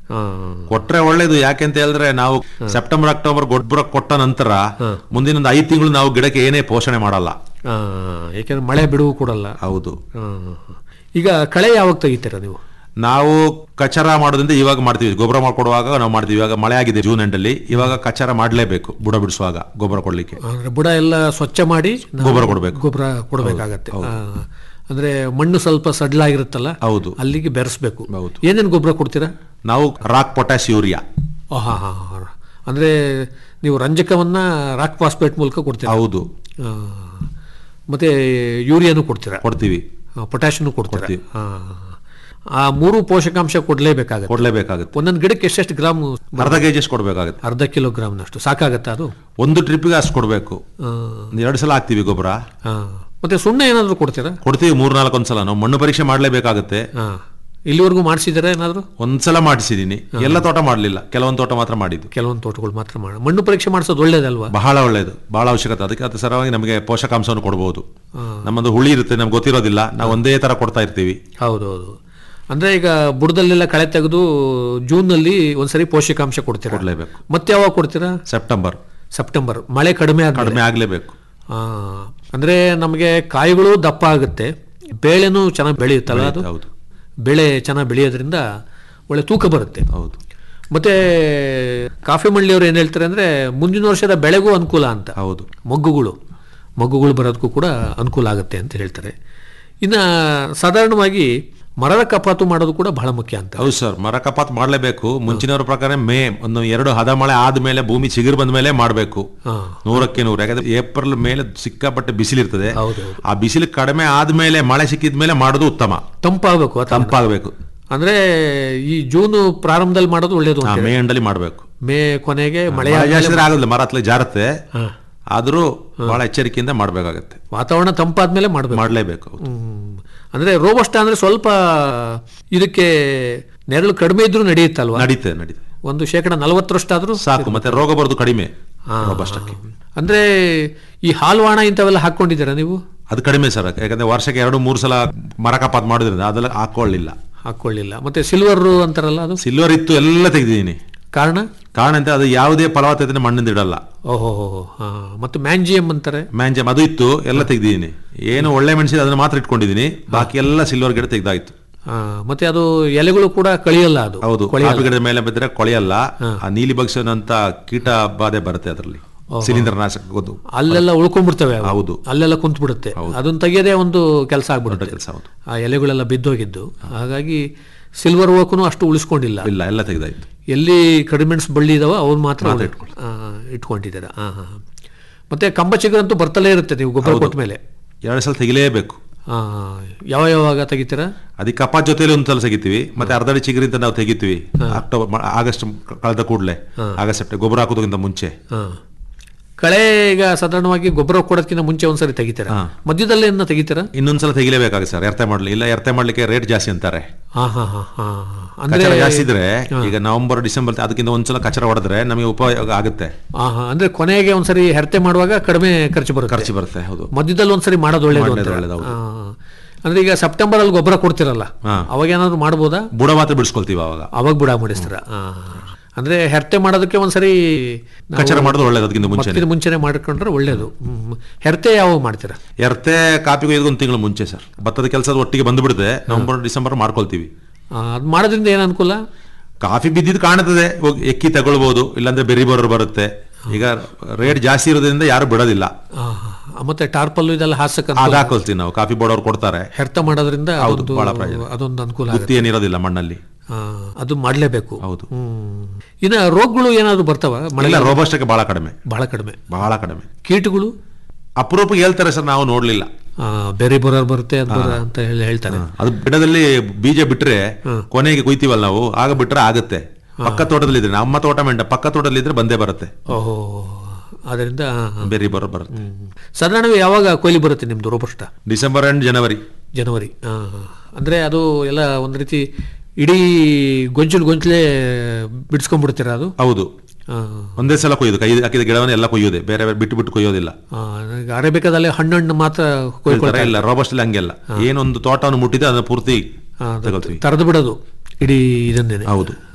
ಆ, ಕೊಟ್ರೆ ಒಳ್ಳೇದು ಯಾಕೆ ಅಂತ ಹೇಳಿದ್ರೆ ನಾವು ಸೆಪ್ಟೆಂಬರ್ ಅಕ್ಟೋಬರ್ ಗೊಬ್ಬರ ಕೊಟ್ಟ ನಂತರ ಮುಂದಿನ ಒಂದು ಐದು ತಿಂಗಳು ನಾವು ಗಿಡಕ್ಕೆ ಏನೇ ಪೋಷಣೆ ಮಾಡಲ್ಲ ಆ, ಏಕೆಂದ್ರೆ ಮಳೆ ಬಿಡುವು ಕೊಡಲ್ಲ ಹೌದು ಆ, ಈಗ ಕಳೆ ಯಾವಾಗ ತೆಗಿತೀರಾ ನೀವು ನಾವು ಕಚರ ಮಾಡೋದ್ರಿಂದ ಇವಾಗ ಮಾಡ್ತೀವಿ ಗೊಬ್ಬರ ಮಾಡ್ಕೊಡುವಾಗ ನಾವು ಮಾಡ್ತೀವಿ ಇವಾಗ ಮಳೆ ಆಗಿದೆ ಜೂನ್ ಎಂಡಲ್ಲಿ ಇವಾಗ ಕಚರ ಮಾಡಲೇಬೇಕು ಬುಡ ಬಿಡಿಸುವಾಗ ಗೊಬ್ಬರ ಕೊಡ್ಲಿಕ್ಕೆ ಅಂದ್ರೆ ಬುಡ ಎಲ್ಲ ಸ್ವಚ್ಛ ಮಾಡಿ ನಾವು ಗೊಬ್ಬರ ಕೊಡ್ಬೇಕು. ಗೊಬ್ಬರ ಕೊಡಬೇಕಾಗತ್ತೆ ಆ, ಅಂದ್ರೆ ಮಣ್ಣು ಸ್ವಲ್ಪ ಸಡ್ಲಾಗಿರುತ್ತಲ್ಲ ಹೌದು ಅಲ್ಲಿಗೆ ಬೆರೆಸ್ಬೇಕು ಹೌದು. ಏನೇನು ಗೊಬ್ಬರ ಕೊಡ್ತೀರಾ ನಾವು ರಾಕ್ ಪೊಟ್ಯಾಸ್ ಯೂರಿಯಾ ಆ, ಹಾ ಹಾ ಹಾ. ಅಂದ್ರೆ ನೀವು ರಂಜಕವನ್ನ ರಾಕ್ ಫಾಸ್ಫೇಟ್ ಮೂಲಕ ಕೊಡ್ತೀರಾ ಹೌದು ಆ, ಮತ್ತೆ ಯೂರಿಯಾನು ಕೊಡ್ತೀರಾ ಕೊಡ್ತೀವಿ ಪೊಟ್ಯಾಷಿಯನು ಕೊಡ್ತೀರಾ ಕೊಡ್ತೀವಿ. ಆ. ಆ ಮೂರು ಪೋಷಕಾಂಶ ಕೊಡ್ಲೇಬೇಕಾಗತ್ತೆ ಕೊಡ್ಲೇಬೇಕಾಗುತ್ತೆ ಒಂದೊಂದು ಗಿಡಕ್ಕೆ ಎಷ್ಟೆಷ್ಟು ಗ್ರಾಮ್ ಅರ್ಧ ಕೆ ಜಿ ಅಷ್ಟು ಕೊಡ್ಬೇಕಾಗುತ್ತೆ ಅರ್ಧ ಕಿಲೋ ಗ್ರಾಮ್ನಷ್ಟು ಸಾಕಾಗತ್ತಾ ಅದು ಒಂದು ಟ್ರಿಪ್ಗೆ ಅಷ್ಟು ಕೊಡಬೇಕು ಆ, ಎರಡು ಸಲ ಹಾಕ್ತಿವಿ ಗೊಬ್ಬರ ಆ. ಮತ್ತೆ ಸುಣ್ಣ ಏನಾದರೂ ಕೊಡ್ತೀರಾ ಕೊಡ್ತೀವಿ ಮೂರ್ ನಾಲ್ಕು ಒಂದ್ಸಲ ನಾವು ಮಣ್ಣು ಪರೀಕ್ಷೆ ಮಾಡ್ಲೇಬೇಕಾಗುತ್ತೆ ಹಾ ಇಲ್ಲಿವರೆಗೂ ಮಾಡಿಸಿದಾರೆ ಏನಾದರೂ ಒಂದ್ಸಲ ಮಾಡಿಸಿದೀನಿ ಎಲ್ಲ ತೋಟ ಮಾಡ್ಲಿಲ್ಲ ಕೆಲವೊಂದು ತೋಟ ಮಾತ್ರ ಮಾಡಿದ್ದು ಕೆಲವೊಂದು ತೋಟಗಳು ಮಾತ್ರ ಮಾಡ ಮಣ್ಣು ಪರೀಕ್ಷೆ ಮಾಡಿಸೋದು ಒಳ್ಳೇದಲ್ವಾ ಬಹಳ ಒಳ್ಳೆಯದು ಬಹಳ ಅವಶ್ಯಕತೆ ಅದಕ್ಕೆ ಅದ್ರ ಸರವಾಗಿ ನಮಗೆ ಪೋಷಕಾಂಶವನ್ನು ಕೊಡಬಹುದು ನಮ್ಮದು ಹುಳಿ ಇರುತ್ತೆ ನಮ್ಗೆ ಗೊತ್ತಿರೋದಿಲ್ಲ ನಾವು ಒಂದೇ ತರ ಕೊಡ್ತಾ ಇರ್ತೀವಿ ಹೌದೌದು ಅಂದ್ರೆ ಈಗ ಬುಡದಲ್ಲೆಲ್ಲ ಕಳೆ ತೆಗೆದು ಜೂನ್ನಲ್ಲಿ ಒಂದ್ಸರಿ ಪೋಷಕಾಂಶ ಕೊಡ್ತೀರಾ ಕೊಡ್ಲೇಬೇಕು ಮತ್ತೆ ಯಾವಾಗ ಕೊಡ್ತೀರಾ ಸೆಪ್ಟೆಂಬರ್ ಸೆಪ್ಟೆಂಬರ್ ಮಳೆ ಕಡಿಮೆ ಆಗ ಕಡಿಮೆ ಆಗ್ಲೇಬೇಕು ಅಂದ್ರೆ ನಮಗೆ ಕಾಯಿಗಳು ದಪ್ಪ ಆಗುತ್ತೆ ಬೇಳೆನೂ ಚೆನ್ನಾಗಿ ಬೆಳೆಯುತ್ತಲ್ಲ ಅದು ಹೌದು ಬೆಳೆ ಚೆನ್ನಾಗಿ ಬೆಳೆಯೋದ್ರಿಂದ ಒಳ್ಳೆ ತೂಕ ಬರುತ್ತೆ ಹೌದು ಮತ್ತೆ ಕಾಫಿ ಮಂಡಿಯವರು ಏನು ಹೇಳ್ತಾರೆ ಅಂದ್ರೆ ಮುಂದಿನ ವರ್ಷದ ಬೆಳೆಗೂ ಅನುಕೂಲ ಅಂತ ಹೌದು ಮೊಗ್ಗುಗಳು ಮೊಗ್ಗುಗಳು ಬರೋದಕ್ಕೂ ಕೂಡ ಅನುಕೂಲ ಆಗುತ್ತೆ ಅಂತ ಹೇಳ್ತಾರೆ ಇನ್ನು ಸಾಧಾರಣವಾಗಿ ಮರದ ಕಪಾತು ಮಾಡೋದು ಕೂಡ ಬಹಳ ಮುಖ್ಯ ಅಂತ ಹೌದು ಸರ್ ಮರ ಕಪಾತ್ ಮಾಡ್ಲೇಬೇಕು ಮುಂಚಿನವರ ಪ್ರಕಾರ ಮೇ ಒಂದು ಎರಡು ಹದ ಮಳೆ ಆದ್ಮೇಲೆ ಭೂಮಿ ಚಿಗುರು ಬಂದ ಮೇಲೆ ಮಾಡಬೇಕು ಹಾ. ನೂರಕ್ಕೆ ನೂರು ಯಾಕಂದ್ರೆ ಏಪ್ರಿಲ್ ಮೇಲೆ ಸಿಕ್ಕಾಪಟ್ಟೆ ಬಿಸಿಲಿರ್ತದೆ ಹೌದು ಆ ಬಿಸಿಲು ಕಡಿಮೆ ಆದ್ಮೇಲೆ ಮಳೆ ಸಿಕ್ಕಿದ ಮೇಲೆ ಮಾಡೋದು ಉತ್ತಮ ತಂಪಾಗಬೇಕು ಅಥವಾ ತಂಪಾಗಬೇಕು ಅಂದ್ರೆ ಈ ಜೂನ್ ಪ್ರಾರಂಭದಲ್ಲಿ ಮಾಡೋದು ಒಳ್ಳೇದು ಆ ಅಂತ ಮೇ ಎಂಡಲ್ಲಿ ಮಾಡಬೇಕು ಮೇ ಕೊನೆಗೆ ಮಳೆ ಮಳೆ ಜಾಸ್ತಿ ಇದ್ರೆ ಆಗೋದಿಲ್ಲ ಮರ ಹತ್ಲೆ ಜಾರತ್ತೆ ಹಾ. ಆದ್ರೂ ಬಹಳ ಎಚ್ಚರಿಕೆಯಿಂದ ಮಾಡ್ಬೇಕಾಗತ್ತೆ ವಾತಾವರಣ ತಂಪಾದ್ಮೇಲೆ ಮಾಡಬೇಕು ಮಾಡ್ಲೇಬೇಕು ಹೌದು. ಹ್ಮ್. ಅಂದ್ರೆ ರೋಬಸ್ಟ ಅಂದ್ರೆ ಸ್ವಲ್ಪ ಇದಕ್ಕೆ ನೆರಳು ಕಡಿಮೆ ಇದ್ರೂ ನಡೆಯುತ್ತಲ್ವಾ ನಡೀತೆ ನಡೀತೆ ಒಂದು ಶೇಕಡ ನಲವತ್ತರಷ್ಟಾದ್ರೂ ಸಾಕು ಮತ್ತೆ ರೋಗ ಬರೋದು ಕಡಿಮೆ ಹಾ. ರೋಬಸ್ಟಕ್ಕೆ ಅಂದ್ರೆ ಈ ಹಾಲ್ವಾಣ ಇಂಥವೆಲ್ಲ ಹಾಕೊಂಡಿದ್ದೀರಾ ನೀವು ಅದು ಕಡಿಮೆ ಸರ್ ಯಾಕಂದ್ರೆ ವರ್ಷಕ್ಕೆ ಎರಡು ಮೂರು ಸಲ ಮರ ಕಪಾತ್ ಮಾಡೋದ್ರಿಂದ ಅದೆಲ್ಲ ಹಾಕೊಳ್ಳಿಲ್ಲ ಹಾಕೊಳ್ಳಿಲ್ಲ ಮತ್ತೆ ಸಿಲ್ವರ್ ಅಂತಾರಲ್ಲ ಅದು ಸಿಲ್ವರ್ ಇತ್ತು ಎಲ್ಲ ತೆಗೆದಿದ್ದೀನಿ ಕಾರಣ ಕಾರಣ ಅಂತ ಅದು ಯಾವುದೇ ಫಲವತ್ತತೆ ಮಣ್ಣಿಂದ ಇಡಲ್ಲ ಓಹೋ ಹಾ ಮತ್ತು ಮ್ಯಾಂಜಿಯಂ ಅಂತಾರೆ ಮ್ಯಾಂಜಮ್ ಅದು ಇತ್ತು ಎಲ್ಲ ತೆಗ್ದಿದ್ದೀನಿ ಏನು ಒಳ್ಳೆ ಮೆಣಸಿನ ಅದನ್ನ ಮಾತ್ರ ಇಟ್ಕೊಂಡಿದ್ದೀನಿ ಬಾಕಿ ಎಲ್ಲ ಸಿಲ್ವರ್ ಗಿಡ ತೆಗ್ದಾಯ್ತು ಆ, ಮತ್ತೆ ಅದು ಎಲೆಗಳು ಕೂಡ ಕಳಿಯಲ್ಲ ಅದು ಹೌದು ಕಾಫಿ ಗಿಡದ ಮೇಲೆ ಬಿದ್ದರೆ ಕೊಳೆಯಲ್ಲ ಆ ನೀಲಿ ಬಗ್ಸನಂತ ಕೀಟ ಬಾಧೆ ಬರುತ್ತೆ ಅದರಲ್ಲಿ ಸಿಲಿಂಡರ್ ನಾಶಕ ಗೊತ್ತು ಅಲ್ಲೆಲ್ಲ ಉಳ್ಕೊಂಡ್ಬಿಡ್ತವೆ ಅವು. ಹೌದು. ಅಲ್ಲೆಲ್ಲ ಕುಂತ್ ಬಿಡುತ್ತೆ ಅದನ್ನ ತೆಗೆಯೋದೇ ಒಂದು ಕೆಲಸ ದೊಡ್ಡ ಆಗ್ಬಿಡುತ್ತೆ ಕೆಲಸ ಹೌದು ಆ ಎಲೆಗಳೆಲ್ಲ ಬಿದ್ದೋಗಿದ್ದು ಹಾಗಾಗಿ ಸಿಲ್ವರ್ ಓಕನು ಅಷ್ಟು ಉಳಿಸ್ಕೊಂಡಿಲ್ಲ ಇಲ್ಲ ಎಲ್ಲ ತೆಗ್ದಾಯ್ತು ಎಲ್ಲಿ ಕಡಿಮೆಣಸ್ ಬಳ್ಳಿ ಇದಾವ ಅವ್ನು ಮಾತ್ರ ಉಳಿ- ಆ, ಇಟ್ಕೊಂಡಿದ್ದೀರಾ ಹಾ ಹಾ ಮತ್ತೆ ಕಂಬ ಚಿಗುರಂತೂ ಬರ್ತಲೇ ಇರುತ್ತೆ ನೀವು ಗೊಬ್ಬರ ಕೊಟ್ಟ ಮೇಲೆ ಎರಡು ಸಲ ತೆಗಿಲೇಬೇಕು ಆ, ಯಾವ ಯಾವಾಗ ತೆಗಿತೀರಾ ಅದಕ್ಕೆ ಕಪಾತ್ ಜೊತೆಲಿ ಒಂದು ಸಲ ತೆಗಿತೀವಿ ಮತ್ತೆ ಅರ್ಧಡಿ ಚಿಗುರಿಂದ ನಾವು ತೆಗಿತೀವಿ ಅಕ್ಟೋಬರ್ ಮ- ಆಗಸ್ಟ್ ಕಳೆದ ಕೂಡಲೇ ಆಗಸ್ಟ್ ಸೆಪ್ಟೆಂಬರ್ ಗೊಬ್ಬರ ಹಾಕೋದಕ್ಕಿಂತ ಮುಂಚೆ ಹಾ ಕಳೆ ಈಗ ಸಾಧಾರಣವಾಗಿ ಗೊಬ್ಬರ ಕೊಡೋದಕ್ಕಿಂತ ಮುಂಚೆ ಒಂದ್ಸರಿ ತೆಗಿತೀರಾ ಮಧ್ಯದಲ್ಲಿ ಏನ ತೆಗಿತೀರಾ ಇನ್ನೊಂದ್ಸಲ ತೆಗಿಲೇಬೇಕಾಗುತ್ತೆ ಸರ್ ಎರ್ತೆ ಮಾಡ್ಲಿ ಇಲ್ಲ ಎರ್ತೆ ಮಾಡ್ಲಿಕ್ಕೆ ರೇಟ್ ಜಾಸ್ತಿ ಅಂತಾರೆ ಹಾ ಹಾ ಹಾ ಹಾ ಅಂದ್ರೆ ಕಚರ ಜಾಸ್ತಿ ಇದ್ರೆ ಈಗ ನವೆಂಬರ್ ಡಿಸೆಂಬರ್ ಅದಕ್ಕಿಂತ ಒಂದ್ಸಲ ಕಚರ ಹೊಡೆದ್ರೆ ನಮಗೆ ಉಪಯೋಗ ಆಗುತ್ತೆ ಹಾ ಹಾ ಅಂದ್ರೆ ಕೊನೆಗೆ ಒಂದ್ಸರಿ ಹೆರ್ತೆ ಮಾಡುವಾಗ ಕಡಿಮೆ ಖರ್ಚು ಬರುತ್ತೆ ಖರ್ಚು ಬರುತ್ತೆ ಹೌದು ಮಧ್ಯದಲ್ಲಿ ಒಂದ್ಸರಿ ಮಾಡೋದು ಒಳ್ಳೇದು ಮಾಡೋದು ಅಂತೀರಾ? ಒಳ್ಳೇದು, ಹೌದು. ಆ, ಅಂದ್ರೆ ಈಗ ಸೆಪ್ಟೆಂಬರ್ ಅಲ್ಲಿ ಗೊಬ್ಬರ ಕೊಡ್ತಿರಲ್ಲ ಹಾ. ಅವಾಗ ಏನಾದ್ರು ಮಾಡ್ಬೋದಾ ಬುಡ ಮಾತ್ರ ಬಿಡಿಸ್ಕೊಳ್ತೀವಿ ಅವಾಗ ಅವಾಗ ಬುಡ ಮಾಡಿಸ್ತೀರ ಆ. ಅಂದ್ರೆ ಹೆರ್ತೆ ಮಾಡೋದಕ್ಕೆ ಒಂದ್ಸರಿ ನಾವು ಕಚರ ಮಾಡೋದು ಒಳ್ಳೇದು ಅದಕ್ಕಿಂತ ಮುಂಚೆ ಮತ್ತಿದ ಮುಂಚೆನೆ ಮಾಡ್ಕೊಂಡ್ರೆ ಒಳ್ಳೇದು ಹ್ಮ್. ಹೆರ್ತೆ ಯಾವಾಗ ಮಾಡ್ತೀರಾ ಎರ್ತೆ ಕಾಪಿ ಕೊಯ್ದು ಒಂದು ತಿಂಗಳು ಮುಂಚೆ ಸರ್ ಭತ್ತದ ಕೆಲಸದ ಒಟ್ಟಿಗೆ ಬಂದ್ಬಿಡುತ್ತೆ ನವೆಂಬರ್ ಡಿಸೆಂಬರ್ ಮಾಡ್ಕೊಳ್ತೀವಿ ಆ, ಅದ್ ಮಾಡೋದ್ರಿಂದ ಏನ್ ಅನುಕೂಲ ಕಾಫಿ ಬಿದ್ದಿದ್ದು ಕಾಣುತ್ತದೆ ಹೋಗ್ ಎಕ್ಕಿ ತಗೊಳ್ಬಹುದು ಇಲ್ಲಾಂದ್ರೆ ಬೆರಿ ಬರೋರು ಬರುತ್ತೆ ಈಗ ರೇಟ್ ಜಾಸ್ತಿ ಇರೋದ್ರಿಂದ ಯಾರು ಬಿಡೋದಿಲ್ಲ ಆ, ಮತ್ತೆ ಟಾರ್ಪಲ್ಲು ಇದೆಲ್ಲ ಹಾಸಕ ಆಗ ಹಾಕೊಳ್ತೀವಿ ನಾವು ಕಾಫಿ ಬೋರ್ಡ್ ಅವ್ರು ಕೊಡ್ತಾರೆ ಹೆರ್ತ ಮಾಡೋದ್ರಿಂದ ಹೌದು, ಅದೊಂದು ಬಹಳ ಪ್ರಯೋಜನ. ಅದೊಂದು ಅನುಕೂಲ ಆಗುತ್ತೆ ಗುತ್ತಿ ಏನಿರೋದಿಲ್ಲ ಮಣ್ಣಲ್ಲಿ ಆ, ಅದು ಮಾಡ್ಲೇಬೇಕು ಹೌದು ಹ್ಮ್ ಇನ್ನ ರೋಗಗಳು ಏನಾದ್ರು ಬರ್ತಾವ ಮಳೆ ಇಲ್ಲ ರೋಬಸ್ಟಕ್ಕೆ ಬಹಳ ಕಡಿಮೆ ಬಹಳ ಕಡಿಮೆ ಬಹಳ ಕಡಿಮೆ ಕೀಟಗಳು ಅಪರೂಪಕ್ಕೆ ಹೇಳ್ತಾರೆ ಸರ್ ನಾವು ನೋಡ್ಲಿಲ್ಲ ಆ, ಬೇರೆ ಬರೋರ್ ಬರುತ್ತೆ ಅದ್ ಬರ ಅಂತ ಹೇಳಿ ಹೇಳ್ತಾರೆ ಅದು ಗಿಡದಲ್ಲಿ ಬೀಜ ಬಿಟ್ರೆ ಕೊನೆಗೆ ಕುಯ್ತೀವಲ್ಲ ನಾವು ಆಗ ಬಿಟ್ರೆ ಆಗುತ್ತೆ ಪಕ್ಕ ತೋಟದಲ್ಲಿ ಇದ್ರೆ ನಮ್ಮ ತೋಟ ಮೆಂಡ ಪಕ್ಕ ತೋಟದಲ್ಲಿ ಇದ್ರೆ ಬಂದೇ ಬರುತ್ತೆ ಓಹೋ ಅದರಿಂದ ಆ, ಆ. ಬೇರೆ ಬರೋ ಬರುತ್ತೆ ಹ್ಮ್. ಸಾಧಾರಣವಾಗಿ ಯಾವಾಗ ಕೊಯ್ಲಿ ಬರುತ್ತೆ ನಿಮ್ದು ರೋಬಸ್ಟ ಡಿಸೆಂಬರ್ ಅಂಡ್ ಜನವರಿ ಜನವರಿ ಆ, ಆ. ಅಂದ್ರೆ ಅದು ಎಲ್ಲ ಒಂದ್ ರೀತಿ ಇಡೀ ಗೊಂಚಲು ಗೊಂಚಲೇ ಬಿಡಿಸ್ಕೊಂಡ್ಬಿಡ್ತೀರಾ ಅದು ಹೌದು ಆ, ಒಂದೇ ಸಲ ಕೊಯ್ಯೋದು ಕೈ ಹಾಕಿದ ಗಿಡವನ್ನ ಎಲ್ಲ ಕೊಯ್ಯೋದೆ ಬೇರೆ ಬೇರೆ ಬಿಟ್ಟು ಬಿಟ್ಟು ಕೊಯ್ಯೋದಿಲ್ಲ ಆ, ಈಗ ಅರೇಬಿಕಾದಲ್ಲಿ ಹಣ್ಣು ಮಾತ್ರ ಕೊಯ್ಕೊಳ್ತಾರೆ ಕೊಯ್ತಾರೆ ಇಲ್ಲ ರೋಬಸ್ಟಲ್ಲಿ ಹಂಗೆಲ್ಲ ಏನೊಂದು ತೋಟವನ್ನು ಮುಟ್ಟಿದೆ ಅದನ್ನ ಪೂರ್ತಿ ತಗೊಳ್ತೀವಿ ತರದು ಬಿಡೋದು ಇಡೀ ಇದನ್ನೇನೆ ಹೌದು